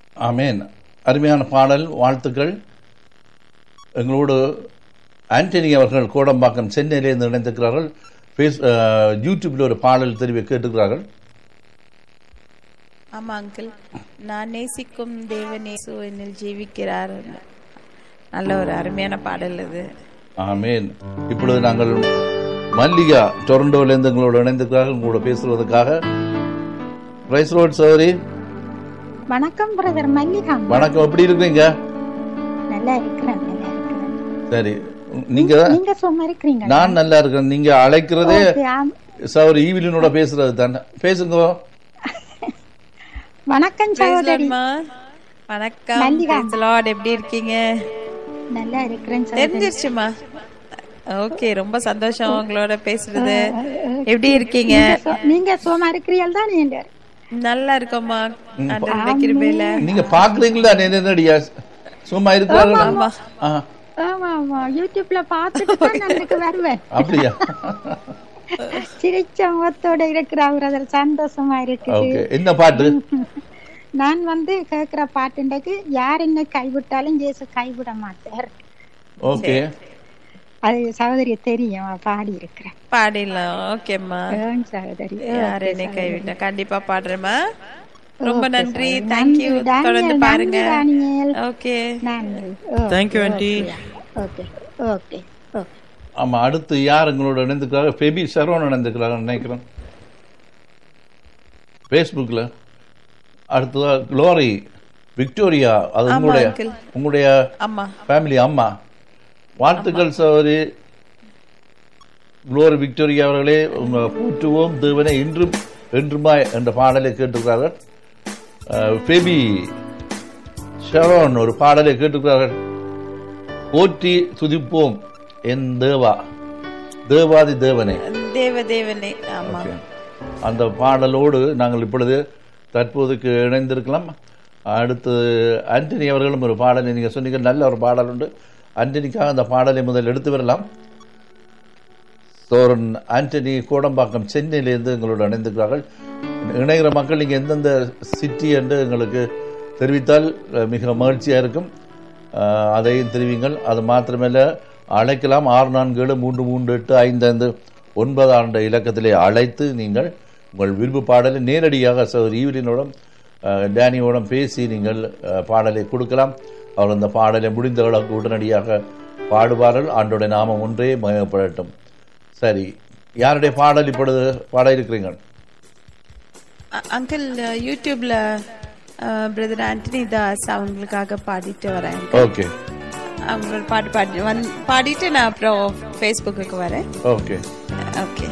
ஆமேன் அருமையான பாடல் வாழ்த்துக்கள் எங்களோடு ஆண்டனி அவர்கள் கோடம்பாக்கம் சென்னையிலிருந்து இணைந்திருக்கிறார்கள் ஃபேஸ் அஹ், யூடியூப்ல ஒரு பாடல் தெரிவி கேட்டுக்கிறார்கள் ஆமா அங்கிள் நான் நேசிக்கும் தேவனேசு என்னில் ஜீவிக்கிறார் நல்ல ஒரு அருமையான பாடல் இது ஆமேன் இப்பொழுது நாங்கள் மல்லிகா டொரண்டோவிலிருந்து எங்களோடு இணைந்திருக்கிறார்கள் உங்களோட பேசுவதற்காக பிரைஸ் ரோட் சௌரி வணக்கம் பிரதர் மல்லிகா வணக்கம் எப்படி இருக்கிறீங்க நல்லா இருக்கிறேன் நல்லா இருக்கிறேன் சரி நீங்க நீங்க சும்மா இருக்கிறீங்க நான் நல்லா இருக்கிறேன் நீங்க அழைக்கிறதே ஓகே, ஆம். சௌரி ஈவிலினோட பேசுறது தானே பேசுங்க வணக்கம் Praise Lord, சகோதரி மா. வணக்கம் மல்லிகா. Praise the Lord. எப்படி இருக்கீங்க நல்லா இருக்கிறேன் சகோதரி தெரிஞ்சிருச்சுமா ஓகே ரொம்ப சந்தோஷம் உங்களோட பேசுறது எப்படி இருக்கீங்க நீங்க சு- நீங்க சும்மா இருக்கிறீர்கள் தான் நீங்க நல்லா இருக்கோம்மா ஆண்டவருடைய கிருபையில நீங்க பாக்குறீங்களா என்னடியா சும்மா இருக்கிறார்கள் ஆமா ஆ, ஆமா ஆமா யூடியூப்ல பார்த்துட்டு தான் நான் இதுக்கு வருவேன் அப்படியா சிரிச்ச முகத்தோட இருக்கிற பிரதர் சந்தோஷமா இருக்குது ஓகே என்ன பாட்டு நான் வந்து கேட்கிற பாட்டுண்டக்கு யார் என்ன கைவிட்டாலும் ஜேசு கைவிட மாட்டார் ஓகே அது சகோதரி தெரியும் பாடி இருக்கிறேன் பாடிடலாம் ஓகேம்மா ஆம் சகோதரி யார் என்னை கைவிட்ட கண்டிப்பா பாடுறேம்மா ரொம்ப Okay, நன்றி சகோதரி. தேங்க்யூ நன்றி, டானியல், தொடர்ந்து நன்றி, பாருங்க டானியல். ஓகே நன்றி Thank you, aunty. Okay okay okay ஆமா அடுத்து யார் எங்களோட இணைந்திருக்கிறாங்க ஃபெபி சரவணன் இணைந்திருக்கிறாங்க நினைக்கிறேன் ஃபேஸ்புக்கில் அடுத்ததா க்ளோரி விக்டோரியா அது ஆமா, உங்களுடைய uncle. உங்களுடைய ஆமா ஃபேமிலி அம்மா வாழ்த்துக்கள் சகோதரி குளோரி விக்டோரியா அவர்களே உங்க போற்றுவோம் தேவனை இன்றும் என்றுமாய் என்ற பாடலை கேட்டிருக்கிறார்கள் அஹ், ஃபெபி ஷரோன் ஒரு பாடலை கேட்டிருக்கிறார்கள் போற்றி துதிப்போம் என் தேவா தேவாதி தேவனே தேவ தேவனே ஆமா அந்த பாடலோடு நாங்கள் இப்பொழுது தற்போதுக்கு இணைந்திருக்கலாம் அடுத்து ஆண்டனி அவர்களும் ஒரு பாடலை நீங்கள் சொன்னீங்க நல்ல ஒரு பாடல் உண்டு ஆண்டனிக்காக அந்த பாடலை முதல் எடுத்து வரலாம் சோரன் ஆண்டனி கோடம்பாக்கம் சென்னையிலிருந்து எங்களோடு இணைந்திருக்கிறார்கள் இணைகிற மக்கள் நீங்கள் எந்தெந்த சிட்டி என்று எங்களுக்கு தெரிவித்தால் அஹ், மிக மகிழ்ச்சியாக இருக்கும் அஹ், அதையும் தெரிவிங்கள் அது மாத்திரமல்ல அழைக்கலாம் ஆறு நான்கு ஏழு மூன்று மூன்று எட்டு ஐந்து ஐந்து ஒன்பது ஆண்டு இலக்கத்திலே அழைத்து நீங்கள் உங்கள் விருப்பு பாடலை நேரடியாக சகோதரி ஈவிலினோடும் அஹ், டேனியோடும் பேசி நீங்கள் அஹ், பாடலை கொடுக்கலாம் அவர் அந்த பாடலை முடிந்த அளவுக்கு உடனடியாக பாடுவார்கள் ஆண்டோட நாமம் ஒன்றே மயப்படட்டும் சரி யாருடைய பாடல் இப்பொழுது பாட இருக்கிறீங்க அங்கிள் யூடியூப்ல பிரதர் ஆண்டனி தாஸ் அவங்களுக்காக பாடிட்டு வரேன் ஓகே அவங்களோட பாட்டு பாடி வந்து பாடிட்டு நான் அப்புறம் ஃபேஸ்புக்கு வரேன் ஓகே ஓகே